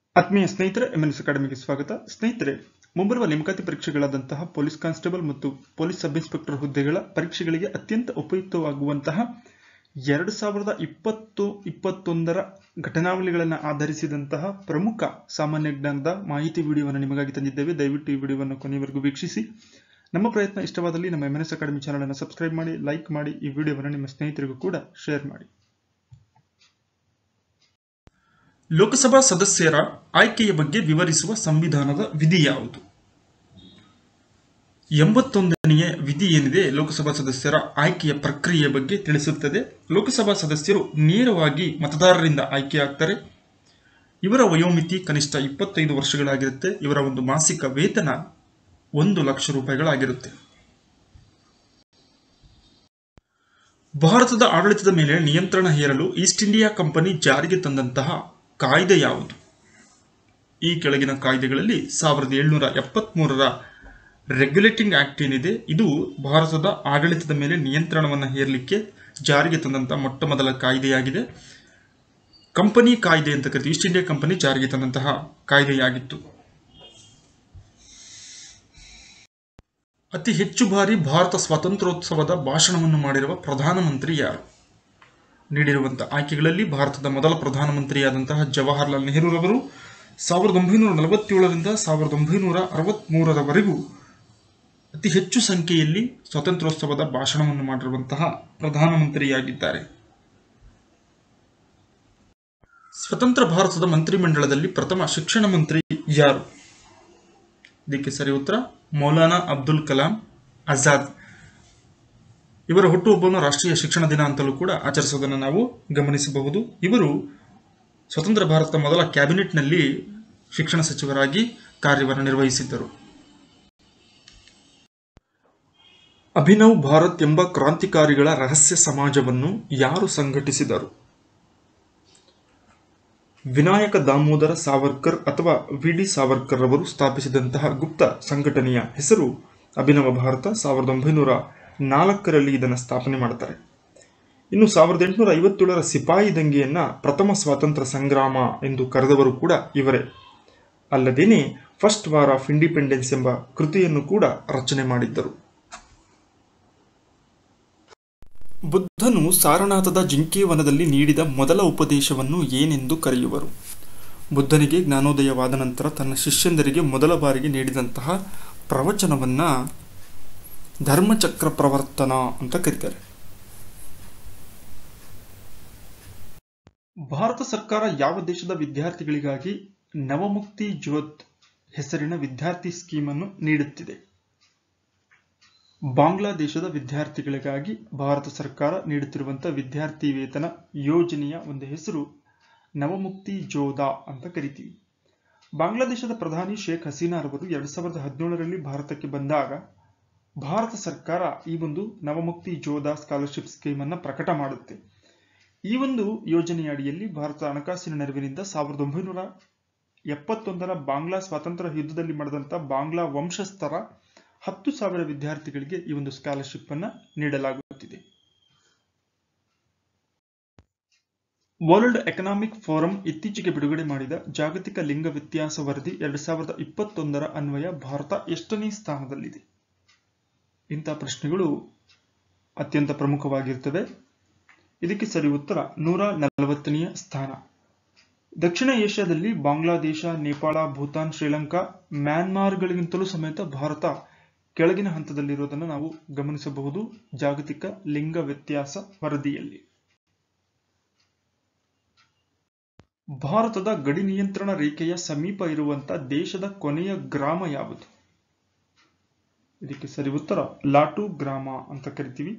ಆತ್ಮೀಯ ಸ್ನೇಹಿತರೆ ಎಂಎನ್ಎಸ್ ಅಕಾಡೆಮಿಗೆ ಸ್ವಾಗತ ಸ್ನೇಹಿತರೆ ಮುಂಬರುವ ನೇಮಕಾತಿ ಪರೀಕ್ಷೆಗಳಾದಂತಹ ಪೊಲೀಸ್ ಕಾನ್ಸ್ಟೇಬಲ್ ಮತ್ತು ಪೊಲೀಸ್ ಸಬ್ ಇನ್ಸ್ಪೆಕ್ಟರ್ ಹುದ್ದೆಗಳ ಪರೀಕ್ಷೆಗಳಿಗೆ ಅತ್ಯಂತ ಉಪಯುಕ್ತವಾಗುವಂತಹ ಎರಡು ಸಾವಿರದ ಇಪ್ಪತ್ತು ಇಪ್ಪತ್ತೊಂದರ ಘಟನಾವಳಿಗಳನ್ನು ಆಧರಿಸಿದಂತಹ ಪ್ರಮುಖ ಸಾಮಾನ್ಯ ಜ್ಞಾನದ ಮಾಹಿತಿ ವಿಡಿಯೋವನ್ನು ನಿಮಗಾಗಿ ತಂದಿದ್ದೇವೆ ದಯವಿಟ್ಟು ಈ ವಿಡಿಯೋವನ್ನು ಕೊನೆಯವರೆಗೂ ವೀಕ್ಷಿಸಿ ನಮ್ಮ ಪ್ರಯತ್ನ ಇಷ್ಟವಾದಲ್ಲಿ ನಮ್ಮ ಎಂಎನ್ಎಸ್ ಅಕಾಡೆಮಿ ಚಾನಲ್ ಅನ್ನು ಸಬ್ಸ್ಕ್ರೈಬ್ ಮಾಡಿ ಲೈಕ್ ಮಾಡಿ ಈ ವಿಡಿಯೋವನ್ನು ನಿಮ್ಮ ಸ್ನೇಹಿತರಿಗೂ ಕೂಡ ಶೇರ್ ಮಾಡಿ ಲೋಕಸಭಾ ಸದಸ್ಯರ ಆಯ್ಕೆಯ ಬಗ್ಗೆ ವಿವರಿಸುವ ಸಂವಿಧಾನದ ವಿಧಿ ಯಾವುದು ಎಂಬತ್ತೊಂದನೆಯ ವಿಧಿ ಏನಿದೆ ಲೋಕಸಭಾ ಸದಸ್ಯರ ಆಯ್ಕೆಯ ಪ್ರಕ್ರಿಯೆಯ ಬಗ್ಗೆ ತಿಳಿಸುತ್ತದೆ ಲೋಕಸಭಾ ಸದಸ್ಯರು ನೇರವಾಗಿ ಮತದಾರರಿಂದ ಆಯ್ಕೆಯಾಗ್ತಾರೆ ಇವರ ವಯೋಮಿತಿ ಕನಿಷ್ಠ ಇಪ್ಪತ್ತೈದು ವರ್ಷಗಳಾಗಿರುತ್ತೆ ಇವರ ಒಂದು ಮಾಸಿಕ ವೇತನ ಒಂದು ಲಕ್ಷ ರೂಪಾಯಿಗಳಾಗಿರುತ್ತೆ ಭಾರತದ ಆಡಳಿತದ ಮೇಲೆ ನಿಯಂತ್ರಣ ಹೇರಲು ಈಸ್ಟ್ ಇಂಡಿಯಾ ಕಂಪನಿ ಜಾರಿಗೆ ತಂದಂತಹ ಕಾಯ್ದೆ ಯಾವುದು ಈ ಕೆಳಗಿನ ಕಾಯ್ದೆಗಳಲ್ಲಿ ಸಾವಿರದ ಏಳ್ನೂರ ಎಪ್ಪತ್ಮೂರರ ರೆಗ್ಯುಲೇಟಿಂಗ್ ಆಕ್ಟ್ ಏನಿದೆ ಇದು ಭಾರತದ ಆಡಳಿತದ ಮೇಲೆ ನಿಯಂತ್ರಣವನ್ನು ಹೇರಲಿಕ್ಕೆ ಜಾರಿಗೆ ತಂದಂತಹ ಮೊಟ್ಟ ಮೊದಲ ಕಾಯ್ದೆಯಾಗಿದೆ ಕಂಪನಿ ಕಾಯ್ದೆ ಅಂತ ಕರಿತೀವಿ ಈಸ್ಟ್ ಇಂಡಿಯಾ ಕಂಪನಿ ಜಾರಿಗೆ ತಂದಂತಹ ಕಾಯ್ದೆಯಾಗಿತ್ತು ಅತಿ ಹೆಚ್ಚು ಬಾರಿ ಭಾರತ ಸ್ವಾತಂತ್ರ್ಯೋತ್ಸವದ ಭಾಷಣವನ್ನು ಮಾಡಿರುವ ಪ್ರಧಾನಮಂತ್ರಿ ಯಾರು ನೀಡಿರುವಂತಹ ಆಯ್ಕೆಗಳಲ್ಲಿ ಭಾರತದ ಮೊದಲ ಪ್ರಧಾನಮಂತ್ರಿಯಾದಂತಹ ಜವಾಹರ್ಲಾಲ್ ನೆಹರೂರವರು ಸಾವಿರದ ಒಂಬೈನೂರ ನಲವತ್ತೇಳರಿಂದ ಸಾವಿರದ ಒಂಬೈನೂರ ಅರವತ್ಮೂರರವರೆಗೂ ಅತಿ ಹೆಚ್ಚು ಸಂಖ್ಯೆಯಲ್ಲಿ ಸ್ವಾತಂತ್ರ್ಯೋತ್ಸವದ ಭಾಷಣವನ್ನು ಮಾಡಿರುವಂತಹ ಪ್ರಧಾನಮಂತ್ರಿಯಾಗಿದ್ದಾರೆ ಸ್ವತಂತ್ರ ಭಾರತದ ಮಂತ್ರಿಮಂಡಲದಲ್ಲಿ ಪ್ರಥಮ ಶಿಕ್ಷಣ ಮಂತ್ರಿ ಯಾರು ಇದಕ್ಕೆ ಸರಿ ಉತ್ತರ ಮೌಲಾನಾ ಅಬ್ದುಲ್ ಕಲಾಂ ಆಜಾದ್ ಇವರ ಹುಟ್ಟುಹಬ್ಬವನ್ನು ರಾಷ್ಟ್ರೀಯ ಶಿಕ್ಷಣ ದಿನ ಅಂತಲೂ ಕೂಡ ಆಚರಿಸುವುದನ್ನು ನಾವು ಗಮನಿಸಬಹುದು ಇವರು ಸ್ವತಂತ್ರ ಭಾರತದ ಮೊದಲ ಕ್ಯಾಬಿನೆಟ್ನಲ್ಲಿ ಶಿಕ್ಷಣ ಸಚಿವರಾಗಿ ಕಾರ್ಯವನ್ನು ನಿರ್ವಹಿಸಿದ್ದರು ಅಭಿನವ್ ಭಾರತ್ ಎಂಬ ಕ್ರಾಂತಿಕಾರಿಗಳ ರಹಸ್ಯ ಸಮಾಜವನ್ನು ಯಾರು ಸಂಘಟಿಸಿದರು ವಿನಾಯಕ ದಾಮೋದರ ಸಾವರ್ಕರ್ ಅಥವಾ ವಿ ಡಿ ಸಾವರ್ಕರ್ ಅವರು ಸ್ಥಾಪಿಸಿದಂತಹ ಗುಪ್ತ ಸಂಘಟನೆಯ ಹೆಸರು ಅಭಿನವ ಭಾರತ ಸಾವಿರದ ಒಂಬೈನೂರ ನಾಲ್ಕರಲ್ಲಿ ಇದನ್ನು ಸ್ಥಾಪನೆ ಮಾಡ್ತಾರೆ ಇನ್ನು ಸಾವಿರದ ಎಂಟುನೂರ ಐವತ್ತೇಳರ ಸಿಪಾಯಿ ದಂಗೆಯನ್ನ ಪ್ರಥಮ ಸ್ವಾತಂತ್ರ್ಯ ಸಂಗ್ರಾಮ ಎಂದು ಕರೆದವರು ಕೂಡ ಇವರೇ ಅಲ್ಲದೇನೆ ಫಸ್ಟ್ ವಾರ್ ಆಫ್ ಇಂಡಿಪೆಂಡೆನ್ಸ್ ಎಂಬ ಕೃತಿಯನ್ನು ಕೂಡ ರಚನೆ ಮಾಡಿದ್ದರು ಬುದ್ಧನು ಸಾರನಾಥದ ಜಿಂಕೆವನದಲ್ಲಿ ನೀಡಿದ ಮೊದಲ ಉಪದೇಶವನ್ನು ಏನೆಂದು ಕರೆಯುವರು ಬುದ್ಧನಿಗೆ ಜ್ಞಾನೋದಯವಾದ ನಂತರ ತನ್ನ ಶಿಷ್ಯಂದರಿಗೆ ಮೊದಲ ಬಾರಿಗೆ ನೀಡಿದಂತಹ ಪ್ರವಚನವನ್ನ ಧರ್ಮಚಕ್ರ ಪ್ರವರ್ತನ ಅಂತ ಕರೀತಾರೆ ಭಾರತ ಸರ್ಕಾರ ಯಾವ ದೇಶದ ವಿದ್ಯಾರ್ಥಿಗಳಿಗಾಗಿ ನವಮುಕ್ತಿ ಜ್ಯೋತ್ ಹೆಸರಿನ ವಿದ್ಯಾರ್ಥಿ ಸ್ಕೀಮ್ ಅನ್ನು ನೀಡುತ್ತಿದೆ ಬಾಂಗ್ಲಾದೇಶದ ವಿದ್ಯಾರ್ಥಿಗಳಿಗಾಗಿ ಭಾರತ ಸರ್ಕಾರ ನೀಡುತ್ತಿರುವಂತಹ ವಿದ್ಯಾರ್ಥಿ ವೇತನ ಯೋಜನೆಯ ಒಂದು ಹೆಸರು ನವಮುಕ್ತಿ ಜೋದಾ ಅಂತ ಕರಿತೀವಿ ಬಾಂಗ್ಲಾದೇಶದ ಪ್ರಧಾನಿ ಶೇಖ್ ಹಸೀನಾರವರು ಎರಡ್ ಸಾವಿರದ ಹದಿನೇಳರಲ್ಲಿ ಭಾರತಕ್ಕೆ ಬಂದಾಗ ಭಾರತ ಸರ್ಕಾರ ಈ ಒಂದು ನವಮುಕ್ತಿ ಜೋದಾ ಸ್ಕಾಲರ್ಶಿಪ್ ಸ್ಕೀಮ್ ಅನ್ನ ಪ್ರಕಟ ಮಾಡುತ್ತೆ ಈ ಒಂದು ಯೋಜನೆಯ ಅಡಿಯಲ್ಲಿ ಭಾರತ ಹಣಕಾಸಿನ ನೆರವಿನಿಂದ ಸಾವಿರದ ಒಂಬೈನೂರ ಎಪ್ಪತ್ತೊಂದರ ಬಾಂಗ್ಲಾ ಸ್ವಾತಂತ್ರ್ಯ ಯುದ್ಧದಲ್ಲಿ ಮಾಡಿದಂತ ಬಾಂಗ್ಲಾ ವಂಶಸ್ಥರ ಹತ್ತು ಸಾವಿರ ವಿದ್ಯಾರ್ಥಿಗಳಿಗೆ ಈ ಒಂದು ಸ್ಕಾಲರ್ಶಿಪ್ ಅನ್ನ ನೀಡಲಾಗುತ್ತಿದೆ ವರ್ಲ್ಡ್ ಎಕನಾಮಿಕ್ ಫೋರಂ ಇತ್ತೀಚೆಗೆ ಬಿಡುಗಡೆ ಮಾಡಿದ ಜಾಗತಿಕ ಲಿಂಗ ವ್ಯತ್ಯಾಸ ವರದಿ ಎರಡ್ ಸಾವಿರದ ಇಪ್ಪತ್ತೊಂದರ ಅನ್ವಯ ಭಾರತ ಎಷ್ಟನೇ ಸ್ಥಾನದಲ್ಲಿದೆ ಇಂಥ ಪ್ರಶ್ನೆಗಳು ಅತ್ಯಂತ ಪ್ರಮುಖವಾಗಿರ್ತವೆ ಇದಕ್ಕೆ ಸರಿ ಉತ್ತರ ನೂರ ನಲವತ್ತನೆಯ ಸ್ಥಾನ ದಕ್ಷಿಣ ಏಷ್ಯಾದಲ್ಲಿ ಬಾಂಗ್ಲಾದೇಶ ನೇಪಾಳ ಭೂತಾನ್ ಶ್ರೀಲಂಕಾ ಮ್ಯಾನ್ಮಾರ್ಗಳಿಗಿಂತಲೂ ಸಮೇತ ಭಾರತ ಕೆಳಗಿನ ಹಂತದಲ್ಲಿರುವುದನ್ನು ನಾವು ಗಮನಿಸಬಹುದು ಜಾಗತಿಕ ಲಿಂಗ ವ್ಯತ್ಯಾಸ ವರದಿಯಲ್ಲಿ ಭಾರತದ ಗಡಿ ನಿಯಂತ್ರಣ ರೇಖೆಯ ಸಮೀಪ ಇರುವಂತಹ ದೇಶದ ಕೊನೆಯ ಗ್ರಾಮ ಯಾವುದು ಇದಕ್ಕೆ ಸರಿ ಉತ್ತರ ಲಾಟು ಗ್ರಾಮ ಅಂತ ಕರಿತೀವಿ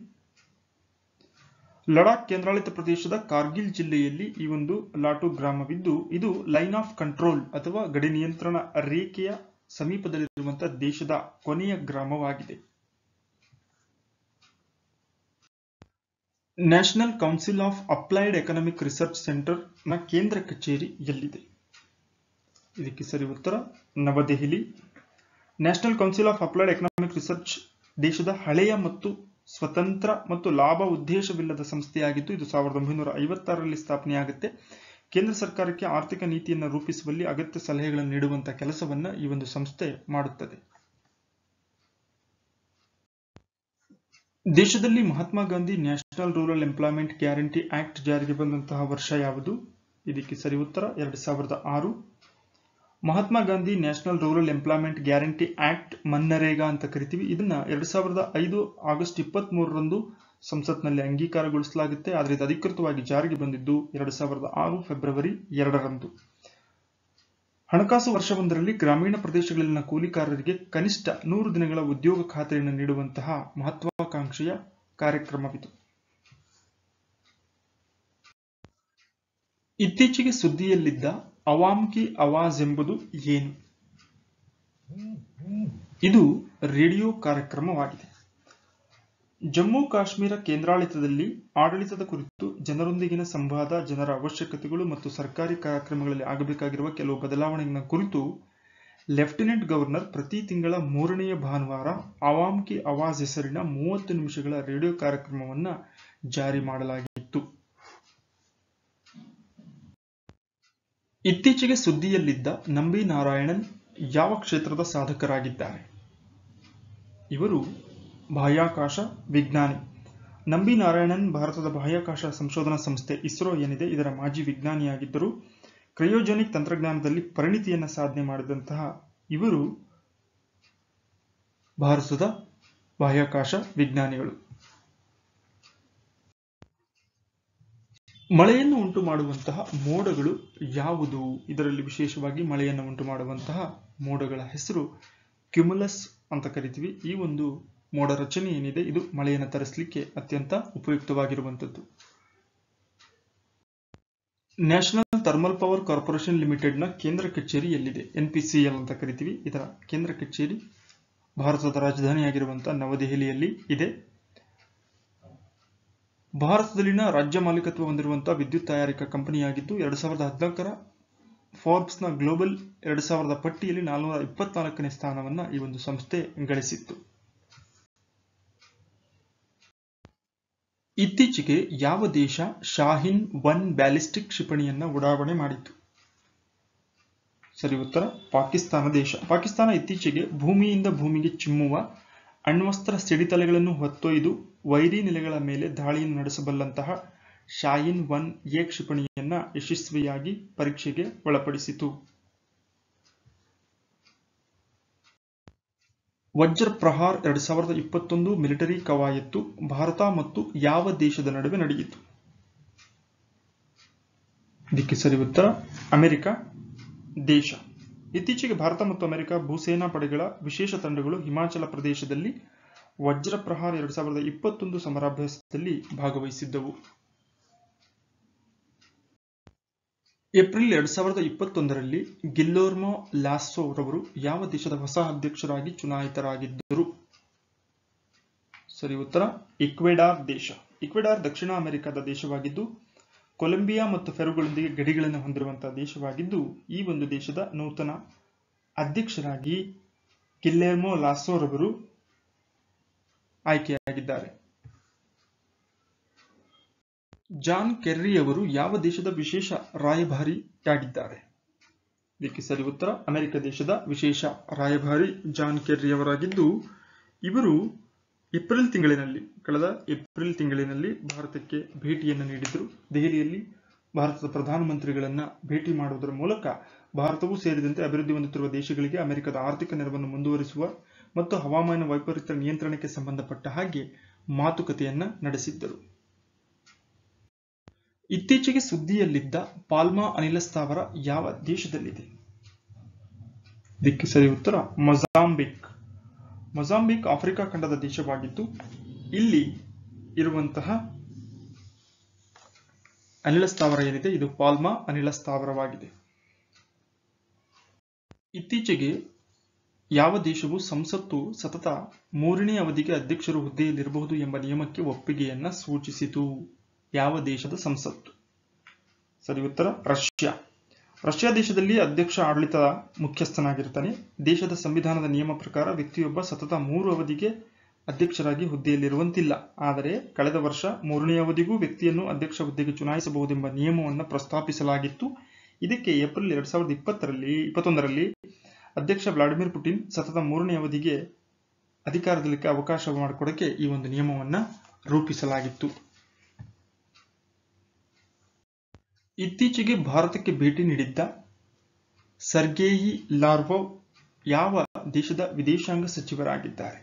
ಲಡಾಖ್ ಕೇಂದ್ರಾಡಳಿತ ಪ್ರದೇಶದ ಕಾರ್ಗಿಲ್ ಜಿಲ್ಲೆಯಲ್ಲಿ ಈ ಒಂದು ಲಾಟು ಗ್ರಾಮವಿದ್ದು ಇದು ಲೈನ್ ಆಫ್ ಕಂಟ್ರೋಲ್ ಅಥವಾ ಗಡಿ ನಿಯಂತ್ರಣ ರೇಖೆಯ ಸಮೀಪದಲ್ಲಿರುವಂತಹ ದೇಶದ ಕೊನೆಯ ಗ್ರಾಮವಾಗಿದೆ national council of applied economic research centre ನ ಕೇಂದ್ರ ಕಚೇರಿ ಎಲ್ಲಿದೆ ಇದಕ್ಕೆ ಸರಿ ಉತ್ತರ Navadehali national council of applied economic research ದೇಶದ ಹಳೆಯ ಮತ್ತು ಸ್ವತಂತ್ರ ಮತ್ತು ಲಾಭ ಉದ್ದೇಶವಿಲ್ಲದ ಸಂಸ್ಥೆಯಾಗಿದ್ದು ಇದು ಸಾವಿರದ ಒಂಬೈನೂರ ಐವತ್ತಾರರಲ್ಲಿ ಸ್ಥಾಪನೆಯಾಗುತ್ತೆ ಕೇಂದ್ರ ಸರ್ಕಾರಕ್ಕೆ ಆರ್ಥಿಕ ನೀತಿಯನ್ನು ರೂಪಿಸುವಲ್ಲಿ ಅಗತ್ಯ ಸಲಹೆಗಳನ್ನು ನೀಡುವಂತಹ ಕೆಲಸವನ್ನ ಈ ಒಂದು ಸಂಸ್ಥೆ ಮಾಡುತ್ತದೆ ದೇಶದಲ್ಲಿ Mahatma Gandhi national rural employment guarantee act ಜಾರಿಗೆ ಬಂದಂತಹ ವರ್ಷ ಯಾವುದು ಇದಕ್ಕೆ ಸರಿ ಉತ್ತರ ಎರಡ್ ಸಾವಿರದ ಆರು Mahatma Gandhi national rural employment guarantee act MNREGA ಅಂತ ಕರಿತೀವಿ ಇದನ್ನ ಎರಡ್ ಸಾವಿರದ ಐದು ಆಗಸ್ಟ್ ಇಪ್ಪತ್ತ್ ಮೂರರಂದು ಸಂಸತ್ನಲ್ಲಿ ಅಂಗೀಕಾರಗೊಳಿಸಲಾಗುತ್ತೆ ಆದರೆ ಇದು ಅಧಿಕೃತವಾಗಿ ಜಾರಿಗೆ ಬಂದಿದ್ದು ಎರಡ್ ಸಾವಿರದ ಆರು ಫೆಬ್ರವರಿ ಎರಡರಂದು ಹಣಕಾಸು ವರ್ಷವೊಂದರಲ್ಲಿ ಗ್ರಾಮೀಣ ಪ್ರದೇಶಗಳಲ್ಲಿನ ಕೂಲಿಕಾರರಿಗೆ ಕನಿಷ್ಠ ನೂರು ದಿನಗಳ ಉದ್ಯೋಗ ಖಾತರಿಯನ್ನು ನೀಡುವಂತಹ ಮಹತ್ವಾಕಾಂಕ್ಷೆಯ ಕಾರ್ಯಕ್ರಮವಿದು ಇತ್ತೀಚೆಗೆ ಸುದ್ದಿಯಲ್ಲಿದ್ದ ಅವಾಮ್ ಕಿ ಆವಾಜ್ ಎಂಬುದು ಏನು ಇದು ರೇಡಿಯೋ ಕಾರ್ಯಕ್ರಮವಾಗಿದೆ ಜಮ್ಮು ಕಾಶ್ಮೀರ ಕೇಂದ್ರಾಡಳಿತದಲ್ಲಿ ಆಡಳಿತದ ಕುರಿತು ಜನರೊಂದಿಗಿನ ಸಂವಾದ ಜನರ ಅವಶ್ಯಕತೆಗಳು ಮತ್ತು ಸರ್ಕಾರಿ ಕಾರ್ಯಕ್ರಮಗಳಲ್ಲಿ ಆಗಬೇಕಾಗಿರುವ ಕೆಲವು ಬದಲಾವಣೆಗಳ ಕುರಿತು ಲೆಫ್ಟಿನೆಂಟ್ ಗವರ್ನರ್ ಪ್ರತಿ ತಿಂಗಳ ಮೂರನೆಯ ಭಾನುವಾರ ಅವಾಮ್ ಕಿ ಆವಾಜ್ ಹೆಸರಿನ ಮೂವತ್ತು ನಿಮಿಷಗಳ ರೇಡಿಯೋ ಕಾರ್ಯಕ್ರಮವನ್ನ ಜಾರಿ ಮಾಡಲಾಗಿತ್ತು ಇತ್ತೀಚೆಗೆ ಸುದ್ದಿಯಲ್ಲಿದ್ದ ನಂಬಿ ನಾರಾಯಣನ್ ಯಾವ ಕ್ಷೇತ್ರದ ಸಾಧಕರಾಗಿದ್ದಾರೆ ಇವರು ಬಾಹ್ಯಾಕಾಶ ವಿಜ್ಞಾನಿ ನಂಬಿ ನಾರಾಯಣನ್ ಭಾರತದ ಬಾಹ್ಯಾಕಾಶ ಸಂಶೋಧನಾ ಸಂಸ್ಥೆ ಇಸ್ರೋ ಏನಿದೆ ಇದರ ಮಾಜಿ ವಿಜ್ಞಾನಿಯಾಗಿದ್ದರು ಕ್ರಯೋಜೆನಿಕ್ ತಂತ್ರಜ್ಞಾನದಲ್ಲಿ ಪರಿಣಿತಿಯನ್ನು ಸಾಧನೆ ಮಾಡಿದಂತಹ ಇವರು ಭಾರತದ ಬಾಹ್ಯಾಕಾಶ ವಿಜ್ಞಾನಿಗಳು ಮಳೆಯನ್ನು ಉಂಟು ಮಾಡುವಂತಹ ಮೋಡಗಳು ಯಾವುದು ಇದರಲ್ಲಿ ವಿಶೇಷವಾಗಿ ಮಳೆಯನ್ನು ಉಂಟು ಮಾಡುವಂತಹ ಮೋಡಗಳ ಹೆಸರು ಕ್ಯುಮುಲಸ್ ಅಂತ ಕರಿತೀವಿ ಈ ಒಂದು ಮೋಡ ರಚನೆ ಏನಿದೆ ಇದು ಮಳೆಯನ್ನು ತರಿಸಲಿಕ್ಕೆ ಅತ್ಯಂತ ಉಪಯುಕ್ತವಾಗಿರುವಂಥದ್ದು ನ್ಯಾಷನಲ್ ಥರ್ಮಲ್ ಪವರ್ ಕಾರ್ಪೊರೇಷನ್ ಲಿಮಿಟೆಡ್ನ ಕೇಂದ್ರ ಕಚೇರಿ ಎಲ್ಲಿದೆ ಎನ್ಪಿಸಿಎಲ್ ಅಂತ ಕರಿತೀವಿ ಇದರ ಕೇಂದ್ರ ಕಚೇರಿ ಭಾರತದ ರಾಜಧಾನಿಯಾಗಿರುವಂತಹ ನವದೆಹಲಿಯಲ್ಲಿ ಇದೆ ಭಾರತದಲ್ಲಿನ ರಾಜ್ಯ ಮಾಲೀಕತ್ವ ಹೊಂದಿರುವಂತಹ ವಿದ್ಯುತ್ ತಯಾರಿಕಾ ಕಂಪನಿಯಾಗಿದ್ದು ಎರಡ್ ಸಾವಿರದ ಹದಿನಾಲ್ಕರ ಫೋರ್ಬ್ಸ್ನ ಗ್ಲೋಬಲ್ ಎರಡ್ ಸಾವಿರದ ಪಟ್ಟಿಯಲ್ಲಿ ನಾಲ್ನೂರ ಇಪ್ಪತ್ನಾಲ್ಕನೇ ಸ್ಥಾನವನ್ನ ಈ ಒಂದು ಸಂಸ್ಥೆ ಗಳಿಸಿತ್ತು ಇತ್ತೀಚೆಗೆ ಯಾವ ದೇಶ ಶಾಹಿನ್ ಒನ್ ಬ್ಯಾಲಿಸ್ಟಿಕ್ ಕ್ಷಿಪಣಿಯನ್ನ ಉಡಾವಣೆ ಮಾಡಿತು ಸರಿ ಉತ್ತರ ಪಾಕಿಸ್ತಾನ ದೇಶ ಪಾಕಿಸ್ತಾನ ಇತ್ತೀಚೆಗೆ ಭೂಮಿಯಿಂದ ಭೂಮಿಗೆ ಚಿಮ್ಮುವ ಅಣ್ವಸ್ತ್ರ ಸಿಡಿತಲೆಗಳನ್ನು ಹೊತ್ತೊಯ್ದು ವೈರಿ ನೆಲೆಗಳ ಮೇಲೆ ದಾಳಿಯನ್ನು ನಡೆಸಬಲ್ಲಂತಹ ಶಾಯಿನ್ ಒನ್ ಎ ಕ್ಷಿಪಣಿಯನ್ನ ಯಶಸ್ವಿಯಾಗಿ ಪರೀಕ್ಷೆಗೆ ಒಳಪಡಿಸಿತು ವಜ್ರ ಪ್ರಹಾರ್ ಎರಡ್ ಸಾವಿರದ ಇಪ್ಪತ್ತೊಂದು ಮಿಲಿಟರಿ ಕವಾಯತ್ತು ಭಾರತ ಮತ್ತು ಯಾವ ದೇಶದ ನಡುವೆ ನಡೆಯಿತು ಇದಕ್ಕೆ ಸರಿ ಉತ್ತರ ಅಮೆರಿಕ ದೇಶ ಇತ್ತೀಚೆಗೆ ಭಾರತ ಮತ್ತು ಅಮೆರಿಕ ಭೂಸೇನಾ ಪಡೆಗಳ ವಿಶೇಷ ತಂಡಗಳು ಹಿಮಾಚಲ ಪ್ರದೇಶದಲ್ಲಿ ವಜ್ರ ಪ್ರಹಾರ್ ಎರಡ್ ಸಾವಿರದ ಇಪ್ಪತ್ತೊಂದು ಸಮರಾಭ್ಯಾಸದಲ್ಲಿ ಭಾಗವಹಿಸಿದ್ದವು ಏಪ್ರಿಲ್ ಎರಡ್ ಸಾವಿರದ ಇಪ್ಪತ್ತೊಂದರಲ್ಲಿ ಗಿಲ್ಲೋರ್ಮೋ ಲಾಸೋ ರವರು ಯಾವ ದೇಶದ ಹೊಸ ಅಧ್ಯಕ್ಷರಾಗಿ ಚುನಾಯಿತರಾಗಿದ್ದರು ಸರಿ ಉತ್ತರ ಇಕ್ವೆಡಾರ್ ದೇಶ ಇಕ್ವೆಡಾರ್ ದಕ್ಷಿಣ ಅಮೆರಿಕದ ದೇಶವಾಗಿದ್ದು ಕೊಲಂಬಿಯಾ ಮತ್ತು ಫೆರುಗಳೊಂದಿಗೆ ಗಡಿಗಳನ್ನು ಹೊಂದಿರುವಂತಹ ದೇಶವಾಗಿದ್ದು ಈ ಒಂದು ದೇಶದ ನೂತನ ಅಧ್ಯಕ್ಷರಾಗಿ ಗಿಲ್ಲೆರ್ಮೋ ಲಾಸೋ ರವರು ಆಯ್ಕೆಯಾಗಿದ್ದಾರೆ ಜಾನ್ ಕೆರ್ರಿ ಅವರು ಯಾವ ದೇಶದ ವಿಶೇಷ ರಾಯಭಾರಿಯಾಗಿದ್ದಾರೆ ಇದಕ್ಕೆ ಸರಿ ಉತ್ತರ ಅಮೆರಿಕ ದೇಶದ ವಿಶೇಷ ರಾಯಭಾರಿ ಜಾನ್ ಕೆರ್ರಿ ಅವರಾಗಿದ್ದು ಇವರು ಏಪ್ರಿಲ್ ತಿಂಗಳಿನಲ್ಲಿ ಕಳೆದ ಏಪ್ರಿಲ್ ತಿಂಗಳಿನಲ್ಲಿ ಭಾರತಕ್ಕೆ ಭೇಟಿಯನ್ನು ನೀಡಿದ್ರು ದೆಹಲಿಯಲ್ಲಿ ಭಾರತದ ಪ್ರಧಾನಮಂತ್ರಿಗಳನ್ನ ಭೇಟಿ ಮಾಡುವುದರ ಮೂಲಕ ಭಾರತವೂ ಸೇರಿದಂತೆ ಅಭಿವೃದ್ಧಿ ಹೊಂದುತ್ತಿರುವ ದೇಶಗಳಿಗೆ ಅಮೆರಿಕದ ಆರ್ಥಿಕ ನೆರವನ್ನು ಮುಂದುವರಿಸುವ ಮತ್ತು ಹವಾಮಾನ ವೈಪರೀತ್ಯ ನಿಯಂತ್ರಣಕ್ಕೆ ಸಂಬಂಧಪಟ್ಟ ಹಾಗೆ ಮಾತುಕತೆಯನ್ನ ನಡೆಸಿದ್ದರು ಇತ್ತೀಚೆಗೆ ಸುದ್ದಿಯಲ್ಲಿದ್ದ ಪಾಲ್ಮಾ ಅನಿಲ ಸ್ಥಾವರ ಯಾವ ದೇಶದಲ್ಲಿದೆ ಇದಕ್ಕೆ ಸರಿ ಉತ್ತರ ಮೊಜಾಂಬಿಕ್ ಮೊಜಾಂಬಿಕ್ ಆಫ್ರಿಕಾ ಖಂಡದ ದೇಶವಾಗಿದ್ದು ಇಲ್ಲಿ ಇರುವಂತಹ ಅನಿಲ ಸ್ಥಾವರ ಏನಿದೆ ಇದು ಪಾಲ್ಮಾ ಅನಿಲ ಸ್ಥಾವರವಾಗಿದೆ ಇತ್ತೀಚೆಗೆ ಯಾವ ದೇಶವು ಸಂಸತ್ತು ಸತತ ಮೂರನೇ ಅವಧಿಗೆ ಅಧ್ಯಕ್ಷರು ಹುದ್ದೆಯಲ್ಲಿರಬಹುದು ಎಂಬ ನಿಯಮಕ್ಕೆ ಒಪ್ಪಿಗೆಯನ್ನ ಸೂಚಿಸಿತು ಯಾವ ದೇಶದ ಸಂಸತ್ತು ಸರಿ ಉತ್ತರ ರಷ್ಯಾ ರಷ್ಯಾ ದೇಶದಲ್ಲಿ ಅಧ್ಯಕ್ಷ ಆಡಳಿತ ಮುಖ್ಯಸ್ಥನಾಗಿರ್ತಾನೆ ದೇಶದ ಸಂವಿಧಾನದ ನಿಯಮ ಪ್ರಕಾರ ವ್ಯಕ್ತಿಯೊಬ್ಬ ಸತತ ಮೂರು ಅವಧಿಗೆ ಅಧ್ಯಕ್ಷರಾಗಿ ಹುದ್ದೆಯಲ್ಲಿರುವಂತಿಲ್ಲ ಆದರೆ ಕಳೆದ ವರ್ಷ ಮೂರನೇ ಅವಧಿಗೂ ವ್ಯಕ್ತಿಯನ್ನು ಅಧ್ಯಕ್ಷ ಹುದ್ದೆಗೆ ಚುನಾಯಿಸಬಹುದೆಂಬ ನಿಯಮವನ್ನು ಪ್ರಸ್ತಾಪಿಸಲಾಗಿತ್ತು ಇದಕ್ಕೆ ಏಪ್ರಿಲ್ ಎರಡ್ ಸಾವಿರದ ಇಪ್ಪತ್ತರಲ್ಲಿ ಇಪ್ಪತ್ತೊಂದರಲ್ಲಿ ಅಧ್ಯಕ್ಷ ವ್ಲಾಡಿಮಿರ್ ಪುಟಿನ್ ಸತತ ಮೂರನೇ ಅವಧಿಗೆ ಅಧಿಕಾರದಲ್ಲಿಕ್ಕೆ ಅವಕಾಶ ಮಾಡಿಕೊಡಕ್ಕೆ ಈ ಒಂದು ನಿಯಮವನ್ನ ರೂಪಿಸಲಾಗಿತ್ತು ಇತ್ತೀಚೆಗೆ ಭಾರತಕ್ಕೆ ಭೇಟಿ ನೀಡಿದ್ದ ಸರ್ಗೇಯಿ ಲಾರ್ವೋವ್ ಯಾವ ದೇಶದ ವಿದೇಶಾಂಗ ಸಚಿವರಾಗಿದ್ದಾರೆ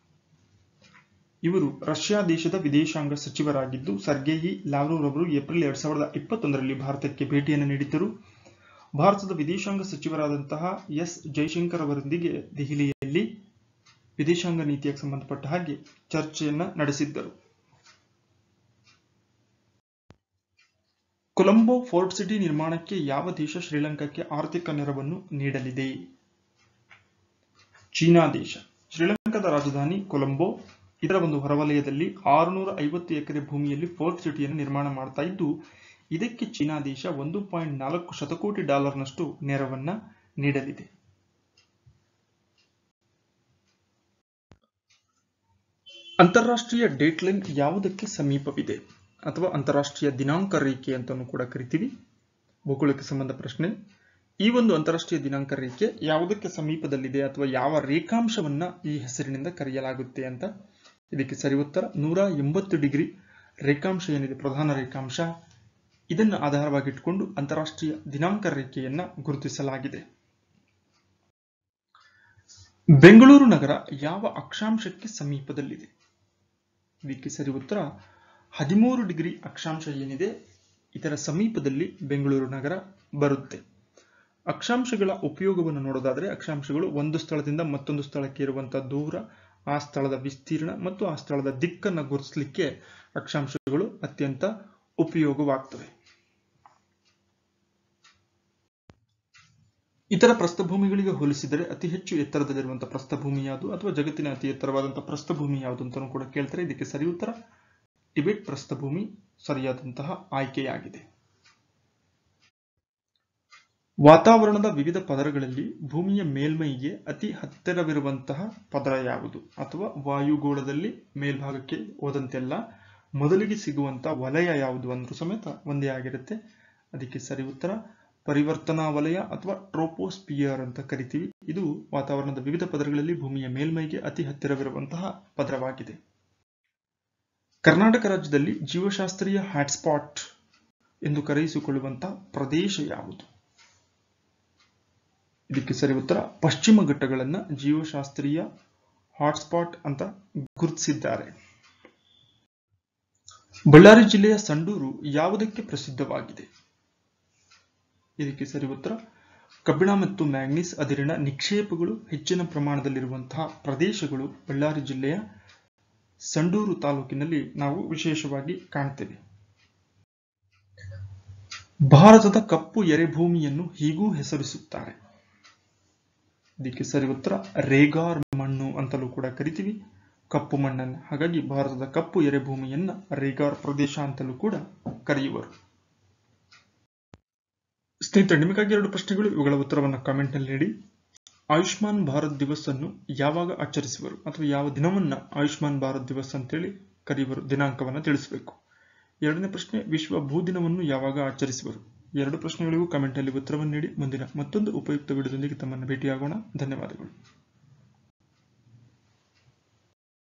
ಇವರು ರಷ್ಯಾ ದೇಶದ ವಿದೇಶಾಂಗ ಸಚಿವರಾಗಿದ್ದು ಸರ್ಗೇಯಿ ಲಾವ್ರೋವ್ ರವರು ಏಪ್ರಿಲ್ ಎರಡ್ ಸಾವಿರದ ಇಪ್ಪತ್ತೊಂದರಲ್ಲಿ ಭಾರತಕ್ಕೆ ಭೇಟಿಯನ್ನು ನೀಡಿದ್ದರು ಭಾರತದ ವಿದೇಶಾಂಗ ಸಚಿವರಾದಂತಹ ಎಸ್ ಜೈಶಂಕರ್ ಅವರೊಂದಿಗೆ ದೆಹಲಿಯಲ್ಲಿ ವಿದೇಶಾಂಗ ನೀತಿಗೆ ಸಂಬಂಧಪಟ್ಟ ಹಾಗೆ ಚರ್ಚೆಯನ್ನ ನಡೆಸಿದ್ದರು ಕೊಲಂಬೋ ಫೋರ್ಟ್ ಸಿಟಿ ನಿರ್ಮಾಣಕ್ಕೆ ಯಾವ ದೇಶ ಶ್ರೀಲಂಕಾಕ್ಕೆ ಆರ್ಥಿಕ ನೆರವನ್ನು ನೀಡಲಿದೆ ಚೀನಾ ದೇಶ ಶ್ರೀಲಂಕಾದ ರಾಜಧಾನಿ ಕೊಲಂಬೋ ಇದರ ಒಂದು ಹೊರವಲಯದಲ್ಲಿ ಆರುನೂರ ಐವತ್ತು ಎಕರೆ ಭೂಮಿಯಲ್ಲಿ ಫೋರ್ಟ್ ಸಿಟಿಯನ್ನು ನಿರ್ಮಾಣ ಮಾಡ್ತಾ ಇದ್ದು ಇದಕ್ಕೆ ಚೀನಾ ದೇಶ ಒಂದು ಪಾಯಿಂಟ್ ನಾಲ್ಕು ಶತಕೋಟಿ ಡಾಲರ್ನಷ್ಟು ನೆರವನ್ನ ನೀಡಲಿದೆ ಅಂತಾರಾಷ್ಟ್ರೀಯ ಡೇಟ್ಲೈನ್ ಯಾವುದಕ್ಕೆ ಸಮೀಪವಿದೆ ಅಥವಾ ಅಂತಾರಾಷ್ಟ್ರೀಯ ದಿನಾಂಕ ರೇಖೆ ಅಂತಾನೂ ಕೂಡ ಕರಿತೀವಿ ಭೂಗೋಳಕ್ಕೆ ಸಂಬಂಧ ಪ್ರಶ್ನೆ ಈ ಒಂದು ಅಂತಾರಾಷ್ಟ್ರೀಯ ದಿನಾಂಕ ರೇಖೆ ಯಾವುದಕ್ಕೆ ಸಮೀಪದಲ್ಲಿದೆ ಅಥವಾ ಯಾವ ರೇಖಾಂಶವನ್ನ ಈ ಹೆಸರಿನಿಂದ ಕರೆಯಲಾಗುತ್ತೆ ಅಂತ ಇದಕ್ಕೆ ಸರಿ ಉತ್ತರ ನೂರ ಎಂಬತ್ತು ಡಿಗ್ರಿ ರೇಖಾಂಶ ಏನಿದೆ ಪ್ರಧಾನ ರೇಖಾಂಶ ಇದನ್ನು ಆಧಾರವಾಗಿಟ್ಟುಕೊಂಡು ಅಂತಾರಾಷ್ಟ್ರೀಯ ದಿನಾಂಕ ರೇಖೆಯನ್ನ ಗುರುತಿಸಲಾಗಿದೆ ಬೆಂಗಳೂರು ನಗರ ಯಾವ ಅಕ್ಷಾಂಶಕ್ಕೆ ಸಮೀಪದಲ್ಲಿದೆ ಇದಕ್ಕೆ ಸರಿ ಉತ್ತರ ಹದಿಮೂರು ಡಿಗ್ರಿ ಅಕ್ಷಾಂಶ ಏನಿದೆ ಇದರ ಸಮೀಪದಲ್ಲಿ ಬೆಂಗಳೂರು ನಗರ ಬರುತ್ತೆ ಅಕ್ಷಾಂಶಗಳ ಉಪಯೋಗವನ್ನು ನೋಡೋದಾದ್ರೆ ಅಕ್ಷಾಂಶಗಳು ಒಂದು ಸ್ಥಳದಿಂದ ಮತ್ತೊಂದು ಸ್ಥಳಕ್ಕೆ ಇರುವಂತಹ ದೂರ ಆ ಸ್ಥಳದ ವಿಸ್ತೀರ್ಣ ಮತ್ತು ಆ ಸ್ಥಳದ ದಿಕ್ಕನ್ನು ಗುರುತಿಸಲಿಕ್ಕೆ ಅಕ್ಷಾಂಶಗಳು ಅತ್ಯಂತ ಉಪಯೋಗವಾಗ್ತವೆ ಇತರ ಪ್ರಸ್ಥಭೂಮಿಗಳಿಗೆ ಹೋಲಿಸಿದರೆ ಅತಿ ಹೆಚ್ಚು ಎತ್ತರದಲ್ಲಿರುವಂತಹ ಪ್ರಸ್ಥಭೂಮಿ ಯಾವುದು ಅಥವಾ ಜಗತ್ತಿನ ಅತಿ ಎತ್ತರವಾದಂತಹ ಪ್ರಸ್ಥಭೂಮಿ ಯಾವುದು ಅಂತಾನೂ ಕೂಡ ಕೇಳ್ತಾರೆ ಇದಕ್ಕೆ ಸರಿ ಉತ್ತರ ಟಿಬೆಟ್ ಪ್ರಸ್ಥಭೂಮಿ ಸರಿಯಾದಂತಹ ಆಯ್ಕೆಯಾಗಿದೆ ವಾತಾವರಣದ ವಿವಿಧ ಪದರಗಳಲ್ಲಿ ಭೂಮಿಯ ಮೇಲ್ಮೈಗೆ ಅತಿ ಹತ್ತಿರವಿರುವಂತಹ ಪದರ ಯಾವುದು ಅಥವಾ ವಾಯುಗೋಳದಲ್ಲಿ ಮೇಲ್ಭಾಗಕ್ಕೆ ಹೋದಂತೆಲ್ಲ ಮೊದಲಿಗೆ ಸಿಗುವಂತಹ ವಲಯ ಯಾವುದು ಅಂದ್ರೂ ಸಮೇತ ಒಂದೇ ಆಗಿರುತ್ತೆ ಅದಕ್ಕೆ ಸರಿ ಉತ್ತರ ಪರಿವರ್ತನಾ ವಲಯ ಅಥವಾ ಟ್ರೋಪೋಸ್ಪಿಯರ್ ಅಂತ ಕರಿತೀವಿ ಇದು ವಾತಾವರಣದ ವಿವಿಧ ಪದರಗಳಲ್ಲಿ ಭೂಮಿಯ ಮೇಲ್ಮೈಗೆ ಅತಿ ಹತ್ತಿರವಿರುವಂತಹ ಪದರವಾಗಿದೆ ಕರ್ನಾಟಕ ರಾಜ್ಯದಲ್ಲಿ ಜೀವಶಾಸ್ತ್ರೀಯ ಹಾಟ್ಸ್ಪಾಟ್ ಎಂದು ಕರೆಯಿಸಿಕೊಳ್ಳುವಂತಹ ಪ್ರದೇಶ ಯಾವುದು ಇದಕ್ಕೆ ಸರಿ ಉತ್ತರ ಪಶ್ಚಿಮ ಘಟ್ಟಗಳನ್ನ ಜೀವಶಾಸ್ತ್ರೀಯ ಹಾಟ್ಸ್ಪಾಟ್ ಅಂತ ಗುರುತಿಸಿದ್ದಾರೆ ಬಳ್ಳಾರಿ ಜಿಲ್ಲೆಯ ಸಂಡೂರು ಯಾವುದಕ್ಕೆ ಪ್ರಸಿದ್ಧವಾಗಿದೆ ಇದಕ್ಕೆ ಸರಿ ಉತ್ತರ ಕಬ್ಬಿಣ ಮತ್ತು ಮ್ಯಾಂಗ್ನೀಸ್ ಅದಿರಿನ ನಿಕ್ಷೇಪಗಳು ಹೆಚ್ಚಿನ ಪ್ರಮಾಣದಲ್ಲಿರುವಂತಹ ಪ್ರದೇಶಗಳು ಬಳ್ಳಾರಿ ಜಿಲ್ಲೆಯ ಸಂಡೂರು ತಾಲೂಕಿನಲ್ಲಿ ನಾವು ವಿಶೇಷವಾಗಿ ಕಾಣ್ತೇವೆ ಭಾರತದ ಕಪ್ಪು ಎರೆಭೂಮಿಯನ್ನು ಹೀಗೂ ಹೆಸರಿಸುತ್ತಾರೆ ಇದಕ್ಕೆ ಸರಿ ಉತ್ತರ ರೇಗಾರ್ ಮಣ್ಣು ಅಂತಲೂ ಕೂಡ ಕರಿತೀವಿ ಕಪ್ಪು ಮಣ್ಣನ್ನು ಹಾಗಾಗಿ ಭಾರತದ ಕಪ್ಪು ಎರೆಭೂಮಿಯನ್ನ ರೇಗಾರ್ ಪ್ರದೇಶ ಅಂತಲೂ ಕೂಡ ಕರೆಯುವರು ಸ್ನೇಹಿತರೆ ನಿಮಗಾಗಿ ಎರಡು ಪ್ರಶ್ನೆಗಳು ಇವುಗಳ ಉತ್ತರವನ್ನು ಕಾಮೆಂಟ್ ನಲ್ಲಿ ನೀಡಿ ಆಯುಷ್ಮಾನ್ ಭಾರತ್ ದಿವಸ್ ಅನ್ನು ಯಾವಾಗ ಆಚರಿಸುವರು ಅಥವಾ ಯಾವ ದಿನವನ್ನ ಆಯುಷ್ಮಾನ್ ಭಾರತ್ ದಿವಸ್ ಅಂತೇಳಿ ಕರೆಯುವರು ದಿನಾಂಕವನ್ನು ತಿಳಿಸಬೇಕು ಎರಡನೇ ಪ್ರಶ್ನೆ ವಿಶ್ವ ಭೂ ದಿನವನ್ನು ಯಾವಾಗ ಆಚರಿಸುವರು ಎರಡು ಪ್ರಶ್ನೆಗಳಿಗೂ ಕಮೆಂಟ್ ಅಲ್ಲಿ ಉತ್ತರವನ್ನು ನೀಡಿ ಮುಂದಿನ ಮತ್ತೊಂದು ಉಪಯುಕ್ತ ವಿಡಿಯೋದೊಂದಿಗೆ ತಮ್ಮನ್ನು ಭೇಟಿಯಾಗೋಣ ಧನ್ಯವಾದಗಳು